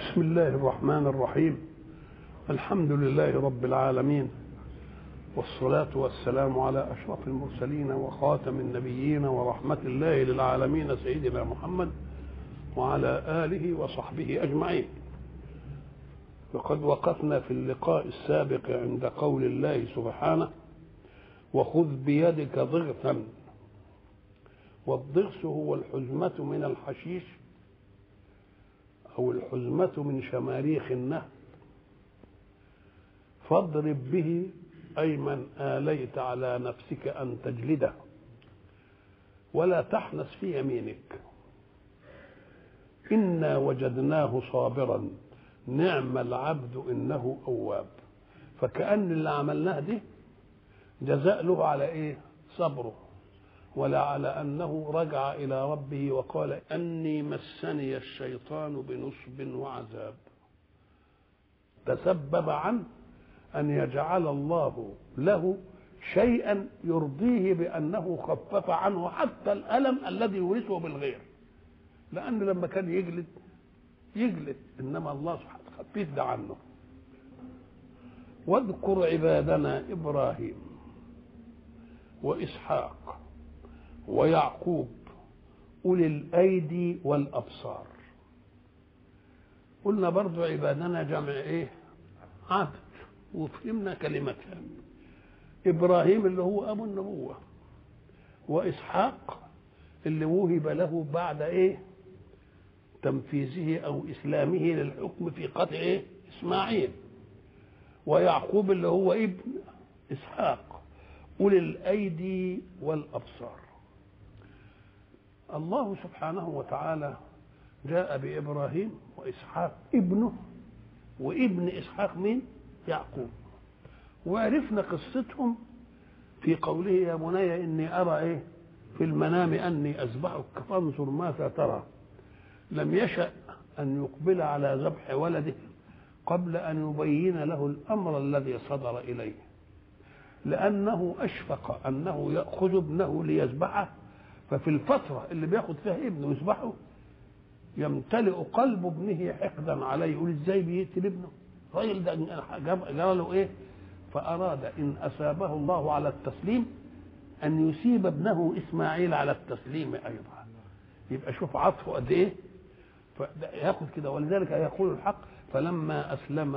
بسم الله الرحمن الرحيم الحمد لله رب العالمين والصلاة والسلام على أشرف المرسلين وخاتم النبيين ورحمة الله للعالمين سيدنا محمد وعلى آله وصحبه أجمعين وقد وقفنا في اللقاء السابق عند قول الله سبحانه وخذ بيدك ضغثا والضغث هو الحزمة من الحشيش أو الحزمة من شماريخ النهر فاضرب به أي من آليت على نفسك أن تجلده ولا تحنس في يمينك إنا وجدناه صابرا نعم العبد إنه أواب فكأن اللي عملناه دي جزاء له على إيه صبره ولا على أنه رجع إلى ربه وقال أني مسني الشيطان بنصب وعذاب تسبب عنه أن يجعل الله له شيئا يرضيه بأنه خفف عنه حتى الألم الذي يورثه بالغير لأن لما كان يجلد يجلد إنما الله سبحانه خفيف ده عنه واذكر عبادنا إبراهيم وإسحاق ويعقوب أولي الأيدي والأبصار قلنا برضو عبادنا جمع إيه عبد وفهمنا كلمتها إبراهيم اللي هو أبو النبوة وإسحاق اللي وهب له بعد إيه تنفيذه أو إسلامه للحكم في قتل إيه إسماعيل ويعقوب اللي هو ابن إسحاق أولي الأيدي والأبصار الله سبحانه وتعالى جاء بإبراهيم وإسحاق ابنه وابن إسحاق مين؟ يعقوب وعرفنا قصتهم في قوله يا بني إني أرى إيه في المنام أني أذبحك فانظر ماذا ترى لم يشأ أن يقبل على ذبح ولده قبل أن يبين له الأمر الذي صدر إليه لأنه أشفق أنه يأخذ ابنه ليذبحه ففي الفترة اللي بياخد فيها ابنه يذبحه يمتلئ قلب ابنه حقدا عليه يقول ازاي بيقتل ابنه الراجل ده جرى له ايه فأراد إن أثابه الله على التسليم أن يسيب ابنه إسماعيل على التسليم أيضا يبقى شوف عطفه قد إيه ياخذ كده ولذلك يقول الحق فلما أسلم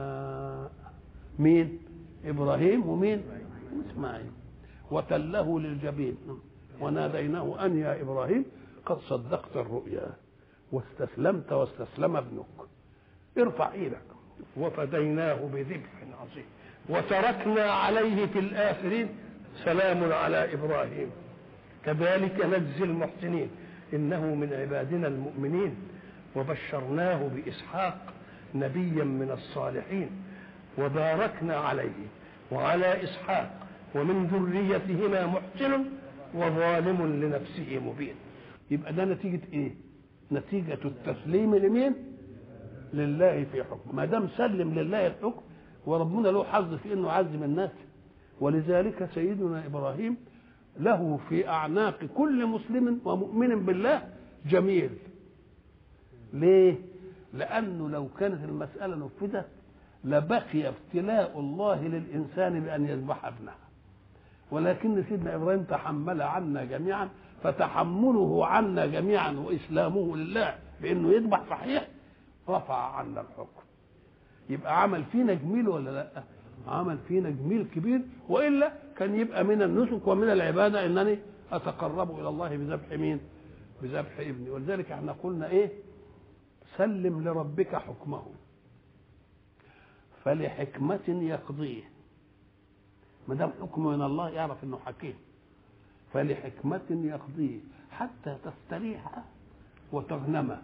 مين إبراهيم ومين إسماعيل وتله للجبين وناديناه أن يا إبراهيم قد صدقت الرؤيا واستسلمت واستسلم ابنك ارفع ايدك وفديناه بذبح عظيم وتركنا عليه في الآخرين سلام على إبراهيم كذلك نجزي المحسنين إنه من عبادنا المؤمنين وبشرناه بإسحاق نبيا من الصالحين وباركنا عليه وعلى إسحاق ومن ذريتهما محسن وظالم لنفسه مبين يبقى ده نتيجة ايه نتيجة التسليم لمين لله في حكم ما دام سلم لله الحكم وربنا له حظ في انه يعزم الناس ولذلك سيدنا ابراهيم له في اعناق كل مسلم ومؤمن بالله جميل ليه لانه لو كانت المساله نفذت لبقي ابتلاء الله للانسان بان يذبح ابنه ولكن سيدنا ابراهيم تحمل عنا جميعا فتحمله عنا جميعا واسلامه لله بانه يذبح صحيح رفع عنا الحكم يبقى عمل فينا جميل ولا لا عمل فينا جميل كبير والا كان يبقى من النسك ومن العباده انني اتقرب الى الله بذبح مين بذبح ابني ولذلك احنا قلنا ايه سلم لربك حكمه فلحكمة يقضيه ما دام حكم من الله يعرف انه حكيم فلحكمة يقضيه حتى تستريح وتغنم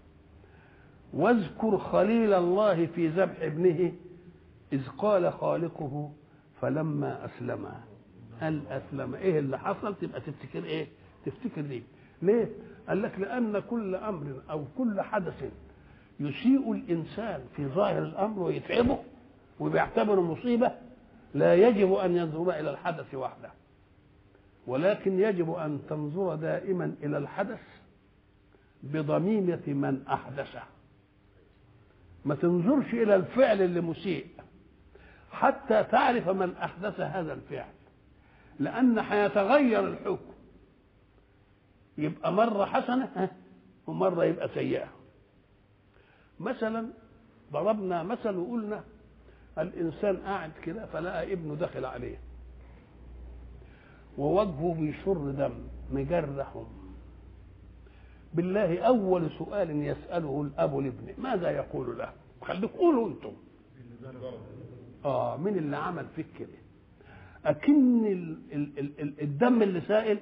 واذكر خليل الله في ذبح ابنه إذ قال خالقه فلما أسلم هل أسلم إيه اللي حصل تبقى تفتكر إيه تفتكر ليه ليه قال لك لأن كل أمر أو كل حدث يسيء الإنسان في ظاهر الأمر ويتعبه وبيعتبره مصيبة لا يجب أن ينظر إلى الحدث وحده ولكن يجب أن تنظر دائما إلى الحدث بضميمة من أحدثه ما تنظرش الى الفعل اللي مسيء حتى تعرف من احدث هذا الفعل لان هيتغير الحكم يبقى مره حسنه ومره يبقى سيئه مثلا ضربنا مثل وقلنا الانسان قاعد كده فلقى ابنه داخل عليه ووجهه بيشر دم مجرح بالله اول سؤال يساله الاب لابنه ماذا يقول له خليك قولوا انتم اه مين اللي عمل فيك كده اكن ال ال ال ال الدم اللي سائل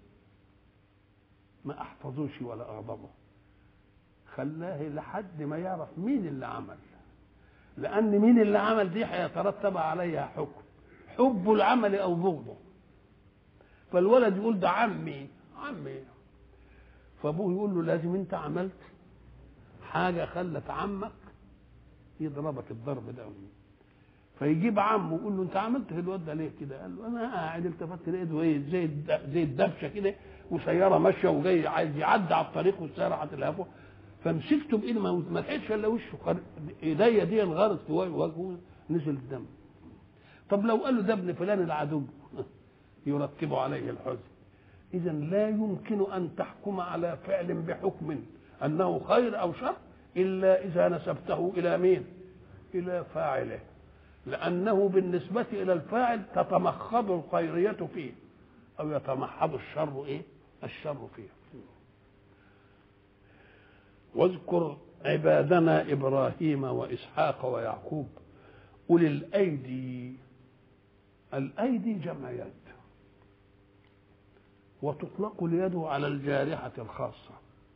ما احفظوش ولا اغضبه خلاه لحد ما يعرف مين اللي عمل لان مين اللي عمل دي هيترتب عليها حكم حب العمل او بغضه فالولد يقول ده عمي عمي فابوه يقول له لازم انت عملت حاجه خلت عمك يضربك الضرب ده فيجيب عمه ويقول له انت عملت في الواد ده ليه كده؟ قال له انا قاعد التفت لقيته ايه زي زي الدبشه كده وسياره ماشيه وجاي عايز يعدي على الطريق والسياره هتلهفه فمسكته بايدي ما لحقتش الا وشه ايديا دي انغرت في وجهه نزل الدم طب لو قال له ده ابن فلان العدو يرتب عليه الحزن اذا لا يمكن ان تحكم على فعل بحكم انه خير او شر الا اذا نسبته الى مين الى فاعله لانه بالنسبه الى الفاعل تتمخض الخيريه فيه او يتمحض الشر ايه الشر فيه واذكر عبادنا ابراهيم واسحاق ويعقوب اولي الايدي الايدي جمع يد وتطلق اليد على الجارحه الخاصه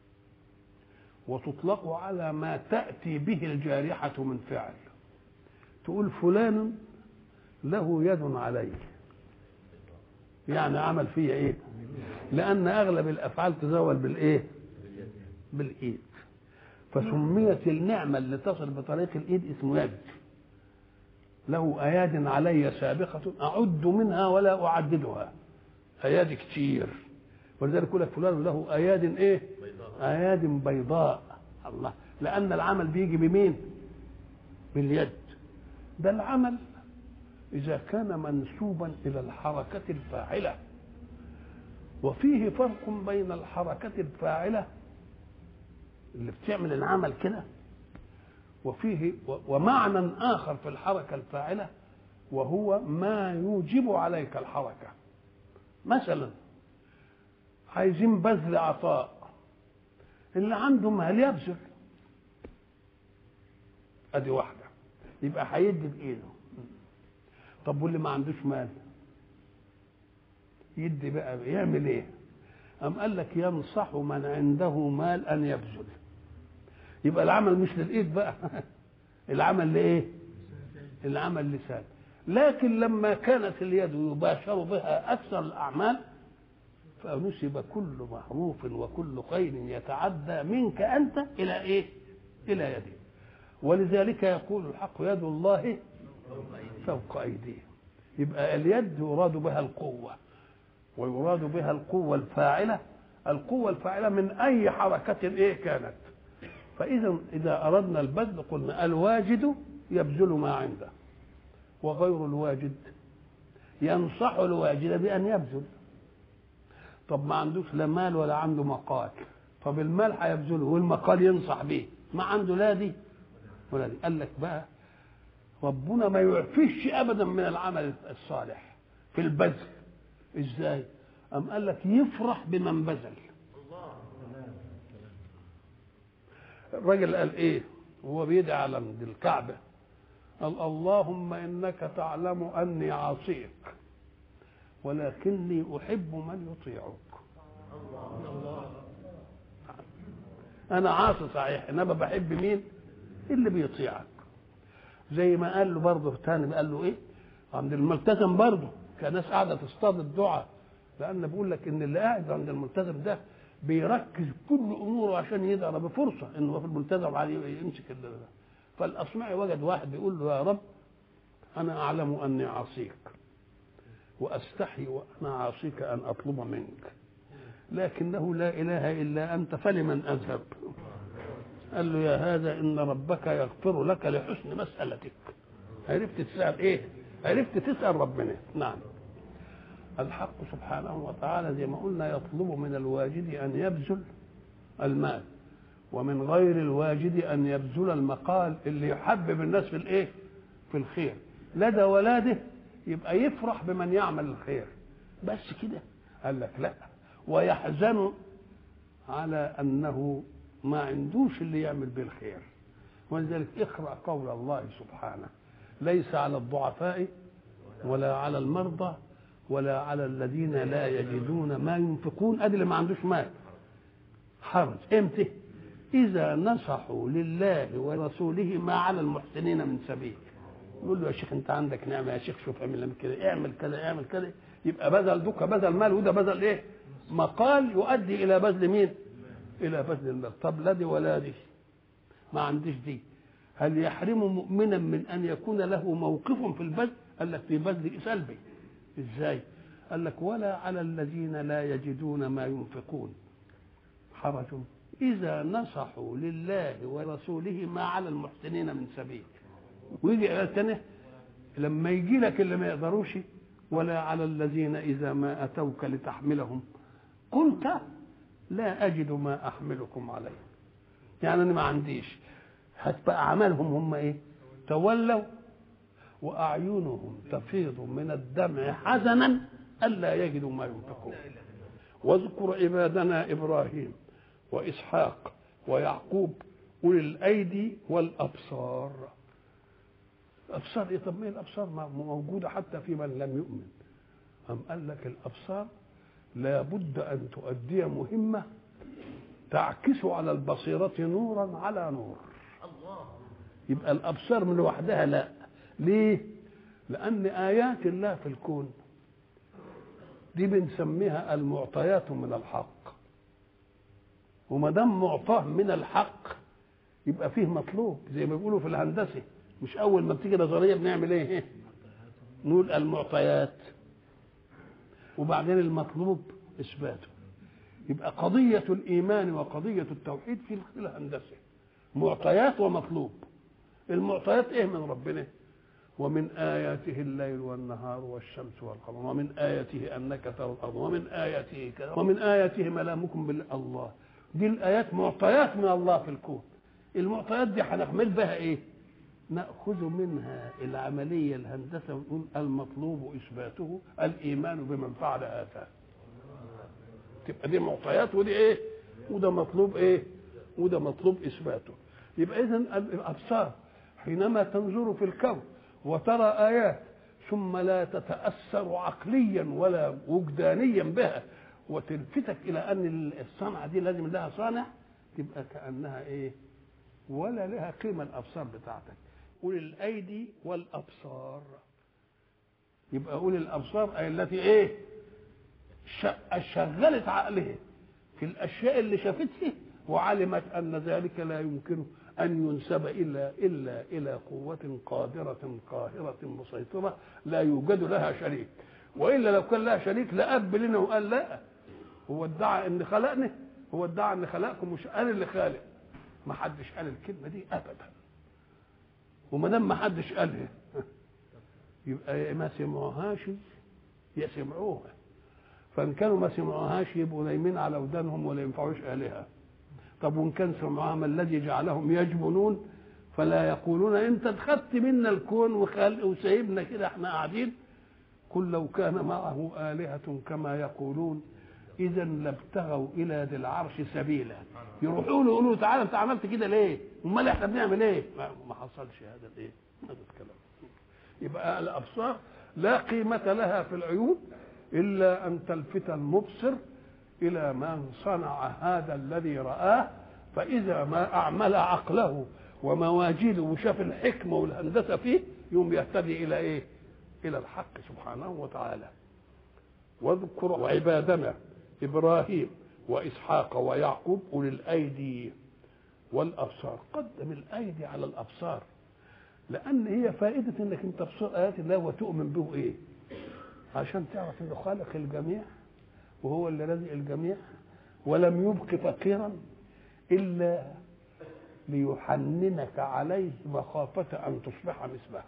وتطلق على ما تاتي به الجارحه من فعل تقول فلان له يد علي يعني عمل فيا ايه لان اغلب الافعال تزول بالايه بالايد فسميت النعمه اللي تصل بطريق الايد اسمه يد له اياد علي سابقه اعد منها ولا اعددها اياد كتير ولذلك يقول لك فلان له اياد ايه اياد بيضاء الله لان العمل بيجي بمين باليد ده العمل إذا كان منسوبا إلى الحركة الفاعلة وفيه فرق بين الحركة الفاعلة اللي بتعمل العمل كده وفيه ومعنى آخر في الحركة الفاعلة وهو ما يوجب عليك الحركة مثلا عايزين بذل عطاء اللي عنده مال يبذل ادي واحده يبقى هيدي بايده طب واللي ما عندوش مال يدي بقى يعمل ايه أم قال لك ينصح من عنده مال أن يبذل يبقى العمل مش للإيد بقى العمل لإيه العمل لسان لكن لما كانت اليد يباشر بها أكثر الأعمال فنسب كل معروف وكل خير يتعدى منك أنت إلى إيه إلى يدك ولذلك يقول الحق يد الله فوق أيديهم يبقى اليد يراد بها القوة ويراد بها القوة الفاعلة القوة الفاعلة من أي حركة إيه كانت فإذا إذا أردنا البذل قلنا الواجد يبذل ما عنده وغير الواجد ينصح الواجد بأن يبذل طب ما عندوش لا مال ولا عنده مقال طب المال هيبذله والمقال ينصح به ما عنده لا دي ولا دي قال لك بقى ربنا ما يعفيش ابدا من العمل الصالح في البذل ازاي ام قال لك يفرح بمن بذل الراجل قال ايه وهو بيدعي على عند الكعبه قال اللهم انك تعلم اني عاصيك ولكني احب من يطيعك انا عاصي صحيح انما بحب مين اللي بيطيعك زي ما قال له برضه تاني قال له ايه عند الملتزم برضه كان ناس قاعده تصطاد الدعاء لان بقول لك ان اللي قاعد عند الملتزم ده بيركز كل اموره عشان يدعى بفرصه انه في الملتزم عليه يمسك ده فالاصمعي وجد واحد بيقول له يا رب انا اعلم اني عصيك واستحي وانا عاصيك ان اطلب منك لكنه لا اله الا انت فلمن اذهب قال له يا هذا ان ربك يغفر لك لحسن مسالتك عرفت تسال ايه عرفت تسال ربنا نعم الحق سبحانه وتعالى زي ما قلنا يطلب من الواجد ان يبذل المال ومن غير الواجد ان يبذل المقال اللي يحبب الناس في الايه في الخير لدى ولاده يبقى يفرح بمن يعمل الخير بس كده قال لك لا ويحزن على انه ما عندوش اللي يعمل بالخير ولذلك اقرا قول الله سبحانه ليس على الضعفاء ولا على المرضى ولا على الذين لا يجدون ما ينفقون ادي اللي ما عندوش مال حرج امتى اذا نصحوا لله ورسوله ما على المحسنين من سبيل يقول له يا شيخ انت عندك نعمه يا شيخ شوف اعمل كده اعمل كذا اعمل كذا يبقى بذل دوكا بذل مال وده بذل ايه مقال يؤدي الى بذل مين الى بذل المال طب لا دي ولا دي ما عنديش دي هل يحرم مؤمنا من ان يكون له موقف في البذل قال لك في بذل سلبي ازاي قال لك ولا على الذين لا يجدون ما ينفقون حرج اذا نصحوا لله ورسوله ما على المحسنين من سبيل ويجي على الثانيه لما يجي لك اللي ما يقدروش ولا على الذين اذا ما اتوك لتحملهم قلت لا اجد ما احملكم عليه يعني انا ما عنديش هتبقى اعمالهم هم ايه تولوا واعينهم تفيض من الدمع حزنا الا يجدوا ما ينفقون واذكر عبادنا ابراهيم واسحاق ويعقوب اولي الايدي والابصار الابصار ايه طب ما الابصار موجوده حتى في من لم يؤمن أم قال لك الابصار لابد ان تؤدي مهمه تعكس على البصيره نورا على نور يبقى الابصار من لوحدها لا ليه لان ايات الله في الكون دي بنسميها المعطيات من الحق وما دام معطاه من الحق يبقى فيه مطلوب زي ما بيقولوا في الهندسه مش اول ما بتيجي نظريه بنعمل ايه نقول المعطيات وبعدين المطلوب اثباته يبقى قضيه الايمان وقضيه التوحيد في الهندسه معطيات ومطلوب المعطيات ايه من ربنا ومن آياته الليل والنهار والشمس والقمر ومن آياته أنك ترى الأرض ومن آياته كذا ومن آياته ملامكم بالله دي الآيات معطيات من الله في الكون المعطيات دي هنعمل بها إيه؟ نأخذ منها العملية الهندسة ونقول المطلوب إثباته الإيمان بمن فعل هذا تبقى دي معطيات ودي إيه؟ وده مطلوب إيه؟ وده مطلوب إثباته يبقى إذا الأبصار حينما تنظر في الكون وترى آيات ثم لا تتأثر عقليا ولا وجدانيا بها وتلفتك إلى أن الصنعة دي لازم لها صانع تبقى كأنها إيه ولا لها قيمة الأبصار بتاعتك أولي الأيدي والأبصار يبقى أولي الأبصار أي التي إيه شغلت عقلها في الأشياء اللي شافتها وعلمت أن ذلك لا يمكن أن ينسب إلا إلا إلى قوة قادرة قاهرة مسيطرة لا يوجد لها شريك وإلا لو كان لها شريك لأب لنا وقال لا هو ادعى إن خلقني هو ادعى إن خلقكم مش أنا اللي خالق ما حدش قال الكلمة دي أبدا وما دام ما حدش قالها يبقى ما سمعوهاش يسمعوها فإن كانوا ما سمعوهاش يبقوا نايمين على ودانهم ولا ينفعوش آلهة طب وان كان سمعها ما الذي جعلهم يجبنون فلا يقولون انت اتخذت منا الكون وخلق وسايبنا كده احنا قاعدين قل لو كان معه آلهة كما يقولون إذا لابتغوا إلى ذي العرش سبيلا يروحوا له يقولوا تعالى أنت عملت كده ليه؟ أمال إحنا بنعمل إيه؟ ما حصلش هذا الإيه؟ هذا الكلام يبقى الأبصار لا قيمة لها في العيون إلا أن تلفت المبصر إلى من صنع هذا الذي رآه فإذا ما أعمل عقله ومواجيده وشاف الحكمة والهندسة فيه يوم يهتدي إلى إيه؟ إلى الحق سبحانه وتعالى واذكر عبادنا إبراهيم وإسحاق ويعقوب أولي الأيدي والأبصار قدم الأيدي على الأبصار لأن هي فائدة إنك أنت تبصر آيات الله وتؤمن به إيه؟ عشان تعرف إنه خالق الجميع وهو اللي رزق الجميع ولم يبق فقيرا الا ليحننك عليه مخافة أن تصبح مثله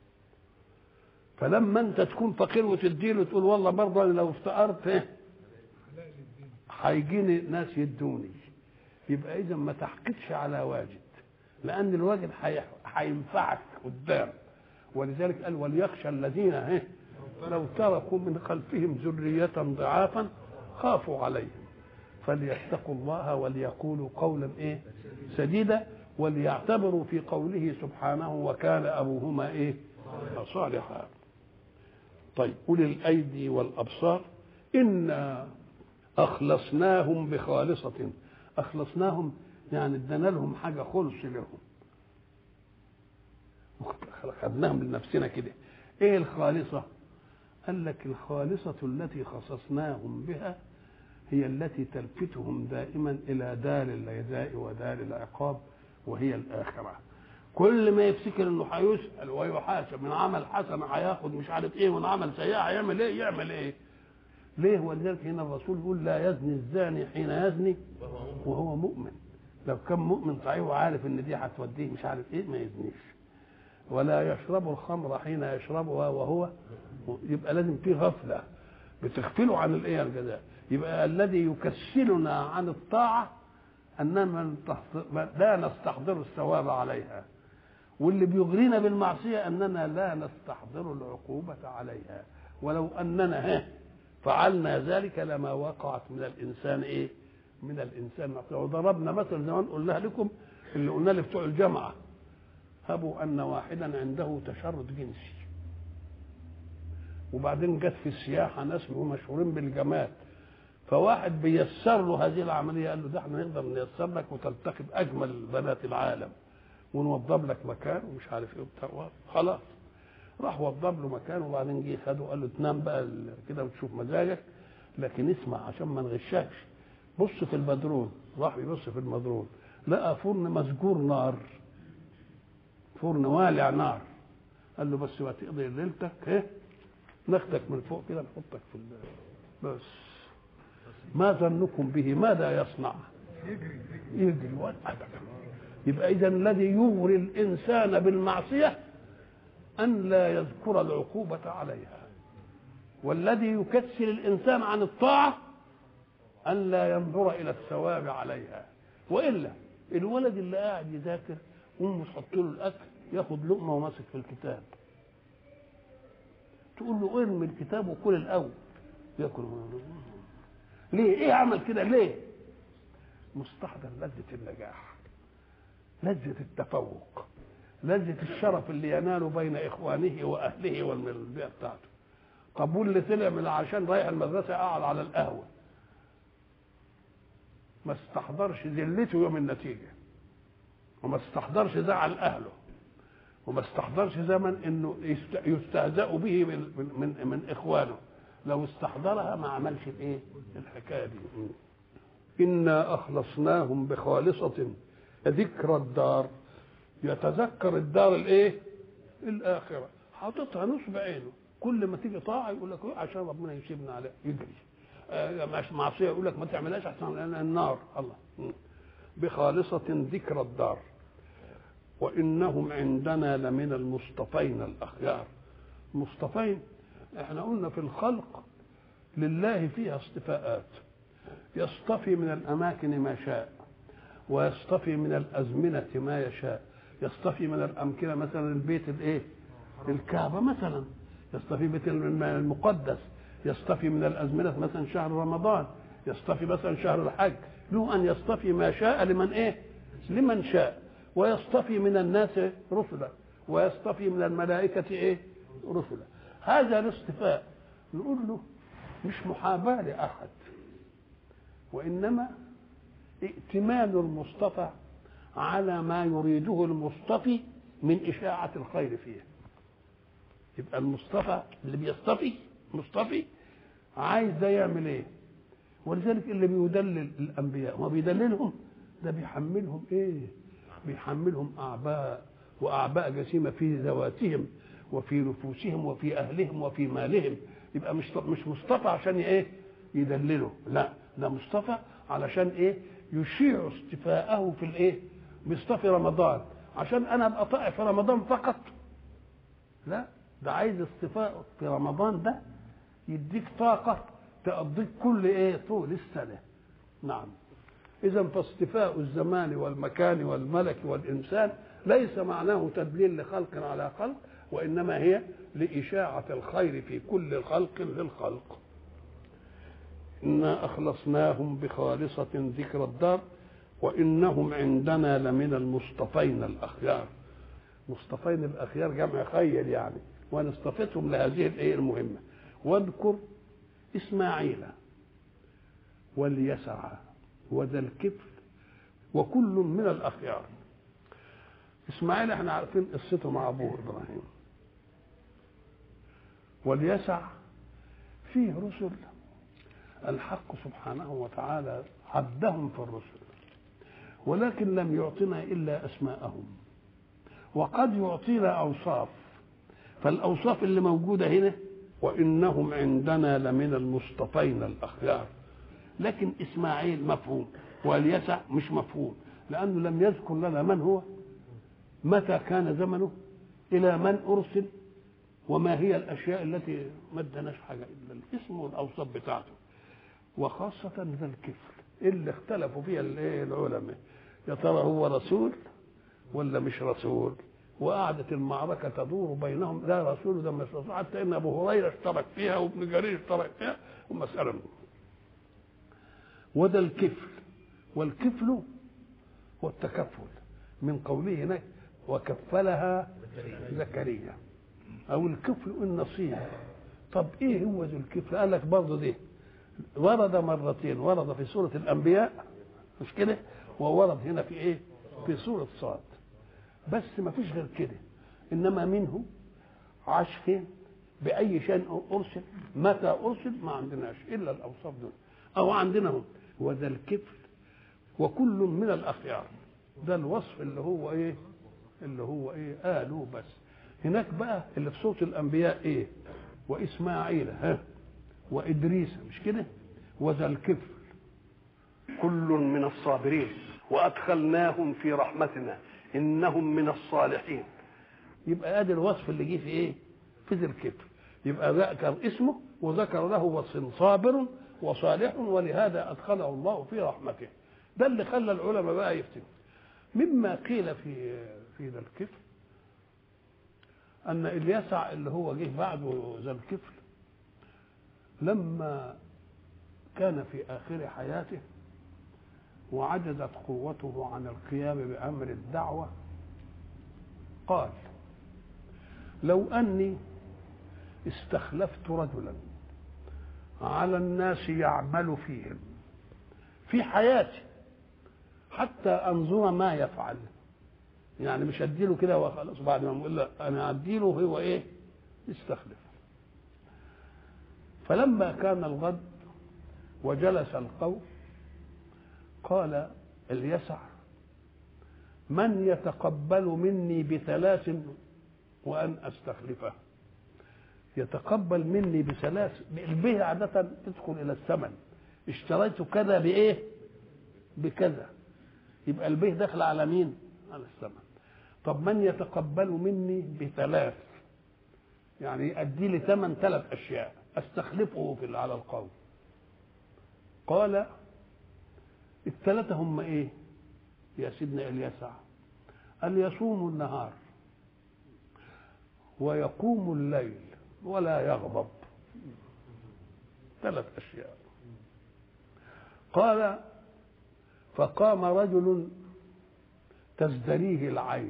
فلما أنت تكون فقير وتديله تقول والله برضه أنا لو افتقرت إيه هيجيني ناس يدوني يبقى إذا ما تحقدش على واجد لأن الواجد هينفعك قدام ولذلك قال وليخشى الذين إيه لو تركوا من خلفهم ذرية ضعافا خافوا عليهم فليتقوا الله وليقولوا قولا ايه سديدا وليعتبروا في قوله سبحانه وكان ابوهما ايه صالحا طيب اولي الايدي والابصار انا اخلصناهم بخالصه اخلصناهم يعني ادينا لهم حاجه خلص لهم خدناهم لنفسنا كده ايه الخالصه قال لك الخالصه التي خصصناهم بها هي التي تلفتهم دائما الى دار الجزاء ودار العقاب وهي الاخره كل ما يفتكر انه هيسال ويحاسب من عمل حسن هياخد مش عارف ايه ومن عمل سيئه هيعمل ايه يعمل ايه ليه ولذلك هنا الرسول يقول لا يزني الزاني حين يزني وهو مؤمن لو كان مؤمن صحيح وعارف ان دي هتوديه مش عارف ايه ما يزنيش ولا يشرب الخمر حين يشربها وهو يبقى لازم في غفله بتغفله عن الايه الجزاء يبقى الذي يكسلنا عن الطاعه اننا لا نستحضر الثواب عليها واللي بيغرينا بالمعصيه اننا لا نستحضر العقوبه عليها ولو اننا فعلنا ذلك لما وقعت من الانسان ايه من الانسان معصيه وضربنا مثل زمان قلنا لكم اللي قلنا لبتوع الجامعه هبوا ان واحدا عنده تشرد جنسي وبعدين جت في السياحه ناس مشهورين بالجمال فواحد بيسر له هذه العمليه قال له ده احنا نقدر نيسر لك وتلتقي باجمل بنات العالم ونوضب لك مكان ومش عارف ايه وبتاع خلاص راح وضب له مكان وبعدين جه خده وقال له تنام بقى كده وتشوف مزاجك لكن اسمع عشان ما نغشكش بص في البدرون راح يبص في المدرون لقى فرن مسجور نار فرن والع نار قال له بس وتقضي ليلتك ايه ناخدك من فوق كده نحطك في بس ما ظنكم به ماذا يصنع يجري يجري ابدا يبقى اذا الذي يغري الانسان بالمعصيه ان لا يذكر العقوبه عليها والذي يكسل الانسان عن الطاعه ان لا ينظر الى الثواب عليها والا الولد اللي قاعد يذاكر امه تحط له الاكل ياخد لقمه وماسك في الكتاب تقول له ارمي الكتاب وكل الاول ياكل ليه ايه عمل كده ليه مستحضر لذة النجاح لذة التفوق لذة الشرف اللي يناله بين إخوانه وأهله والبيئة بتاعته طب واللي طلع من عشان رايح المدرسة قاعد على القهوة ما استحضرش ذلته يوم النتيجة وما استحضرش زعل أهله وما استحضرش زمن انه يستهزأ به من, من, من اخوانه لو استحضرها ما عملش الايه الحكايه دي انا اخلصناهم بخالصه ذكر الدار يتذكر الدار الايه الاخره حاططها نصب عينه كل ما تيجي طاعه يقول لك عشان ربنا يسيبنا عليها يجري آه معصيه يقول لك ما تعملهاش احسن النار الله بخالصه ذكر الدار وانهم عندنا لمن المصطفين الاخيار مصطفين احنا قلنا في الخلق لله فيها اصطفاءات يصطفي من الاماكن ما شاء ويصطفي من الازمنه ما يشاء يصطفي من الامكنه مثلا البيت الايه الكعبه مثلا يصطفي بيت المقدس يصطفي من الازمنه مثلا شهر رمضان يصطفي مثلا شهر الحج له ان يصطفي ما شاء لمن ايه لمن شاء ويصطفي من الناس رسلا ويصطفي من الملائكه ايه رسلا هذا الاصطفاء نقول له مش محاباة لأحد وإنما ائتمان المصطفى على ما يريده المصطفي من إشاعة الخير فيه يبقى المصطفى اللي بيصطفي مصطفي عايز ده يعمل ايه ولذلك اللي بيدلل الانبياء ما بيدللهم ده بيحملهم ايه بيحملهم اعباء واعباء جسيمه في ذواتهم وفي نفوسهم وفي اهلهم وفي مالهم يبقى مش مش مصطفى عشان ايه يدلله لا ده مصطفى علشان ايه يشيع اصطفاءه في الايه بيصطفي رمضان عشان انا ابقى طائع في رمضان فقط لا ده عايز اصطفاء في رمضان ده يديك طاقة تقضيك كل ايه طول السنة نعم إذا فاصطفاء الزمان والمكان والملك والإنسان ليس معناه تدليل لخلق على خلق وإنما هي لإشاعة الخير في كل خلق للخلق إنا أخلصناهم بخالصة ذكر الدار وإنهم عندنا لمن المصطفين الأخيار مصطفين الأخيار جمع خير يعني وأنا اصطفيتهم لهذه الإيه المهمة واذكر إسماعيل واليسع وذا الكفل وكل من الأخيار إسماعيل احنا عارفين قصته مع أبوه إبراهيم واليسع فيه رسل الحق سبحانه وتعالى عدهم في الرسل ولكن لم يعطنا إلا أسماءهم وقد يعطينا أوصاف فالأوصاف اللي موجودة هنا وإنهم عندنا لمن المصطفين الأخيار لكن إسماعيل مفهوم واليسع مش مفهوم لأنه لم يذكر لنا من هو متى كان زمنه إلى من أرسل وما هي الأشياء التي ما ادناش حاجة إلا الاسم والأوصاف بتاعته وخاصة ذا الكفل اللي اختلفوا فيها العلماء يا ترى هو رسول ولا مش رسول وقعدت المعركة تدور بينهم لا رسول ده مش رسول حتى إن أبو هريرة اشترك فيها وابن جرير اشترك فيها ومسألة وده الكفل والكفل هو التكفل من قوله هناك وكفلها زكريا او الكفل النصيب طب ايه هو ذو الكفل قال لك برضه دي ورد مرتين ورد في سوره الانبياء مش كده وورد هنا في ايه في سوره صاد بس ما فيش غير كده انما منه عاش فين باي شيء ارسل متى ارسل ما عندناش الا الاوصاف دول او عندنا هم وذا الكفل وكل من الاخيار ده الوصف اللي هو ايه اللي هو ايه قالوا بس هناك بقى اللي في صوت الانبياء ايه واسماعيل ها وادريس مش كده وذا الكفل كل من الصابرين وادخلناهم في رحمتنا انهم من الصالحين يبقى ادي الوصف اللي جه في ايه في ذي الكفل يبقى ذكر اسمه وذكر له وصف صابر وصالح ولهذا ادخله الله في رحمته ده اللي خلى العلماء بقى يفتنوا مما قيل في في ذا الكفل ان اليسع اللي هو جه بعده ذا الكفل لما كان في اخر حياته وعجزت قوته عن القيام بامر الدعوه قال لو اني استخلفت رجلا على الناس يعمل فيهم في حياتي حتى انظر ما يفعل يعني مش اديله كده وخلاص بعد ما اقول لا انا اديله هو ايه يستخلف فلما كان الغد وجلس القوم قال اليسع من يتقبل مني بثلاث وان استخلفه يتقبل مني بثلاث البه عادة تدخل إلى الثمن اشتريت كذا بإيه؟ بكذا يبقى البه داخل على مين؟ على الثمن طب من يتقبل مني بثلاث يعني يؤدي لي ثمن ثلاث أشياء أستخلفه في على القوم قال الثلاثة هم إيه؟ يا سيدنا اليسع أن يصوموا النهار ويقوم الليل ولا يغضب ثلاث أشياء قال فقام رجل تزدريه العين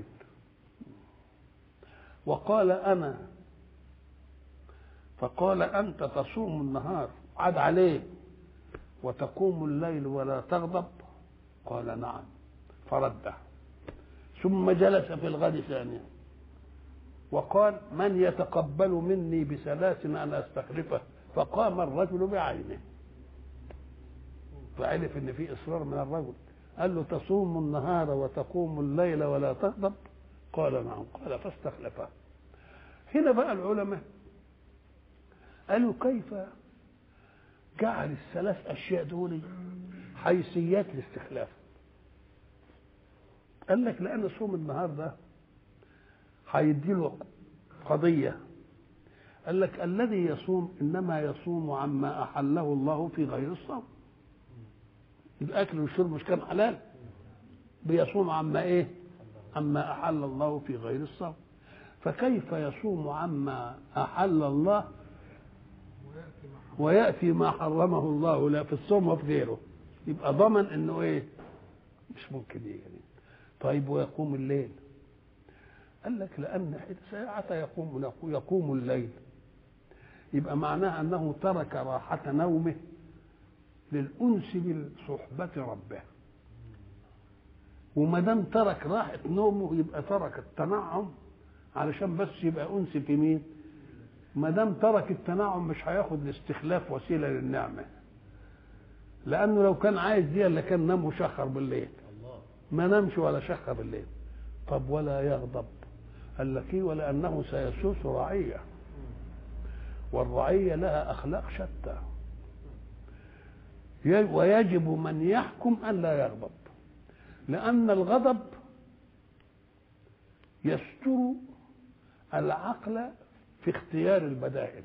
وقال أنا فقال أنت تصوم النهار عاد عليه وتقوم الليل ولا تغضب قال نعم فرده ثم جلس في الغد ثانيا وقال من يتقبل مني بثلاث انا استخلفه فقام الرجل بعينه فعرف ان في اصرار من الرجل قال له تصوم النهار وتقوم الليل ولا تغضب قال نعم قال فاستخلفه هنا بقى العلماء قالوا كيف جعل الثلاث اشياء دول حيثيات الاستخلاف قال لك لان صوم النهار ده هيديله قضيه قال لك الذي يصوم انما يصوم عما احله الله في غير الصوم الاكل والشرب مش كان حلال بيصوم عما ايه عما احل الله في غير الصوم فكيف يصوم عما احل الله وياتي ما حرمه الله لا في الصوم وفي غيره يبقى ضمن انه ايه مش ممكن يعني طيب ويقوم الليل قال لك لان ساعة يقوم يقوم الليل يبقى معناها انه ترك راحة نومه للأنس بصحبة ربه وما دام ترك راحة نومه يبقى ترك التنعم علشان بس يبقى أنس في مين؟ ما دام ترك التنعم مش هياخد الاستخلاف وسيلة للنعمة لأنه لو كان عايز دي اللي كان نام وشخر بالليل ما نامش ولا شخر بالليل طب ولا يغضب قال لك ايه ولأنه سيسوس رعية والرعية لها أخلاق شتى ويجب من يحكم أن لا يغضب لأن الغضب يستر العقل في اختيار البدائل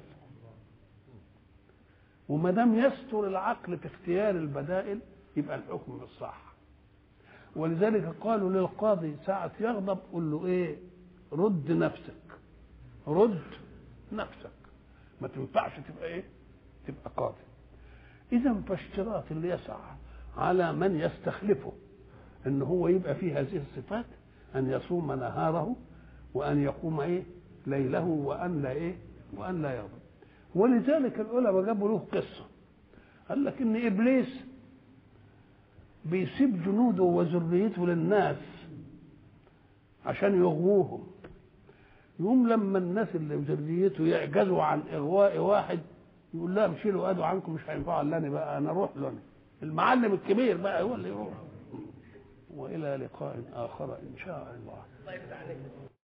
وما دام يستر العقل في اختيار البدائل يبقى الحكم بالصح ولذلك قالوا للقاضي ساعة يغضب قل له ايه رد نفسك رد نفسك ما تنفعش تبقى ايه تبقى قاضي اذا فاشتراط اللي يسعى على من يستخلفه ان هو يبقى فيه هذه الصفات ان يصوم نهاره وان يقوم ايه ليله وان لا ايه وان لا يغضب ولذلك العلماء جابوا له قصه قال لك ان ابليس بيسيب جنوده وذريته للناس عشان يغووهم يقوم لما الناس اللي ذريته يعجزوا عن اغواء واحد يقول لهم شيلوا ايده عنكم مش هينفع الا انا بقى انا اروح له المعلم الكبير بقى هو اللي يروح والى لقاء اخر ان شاء الله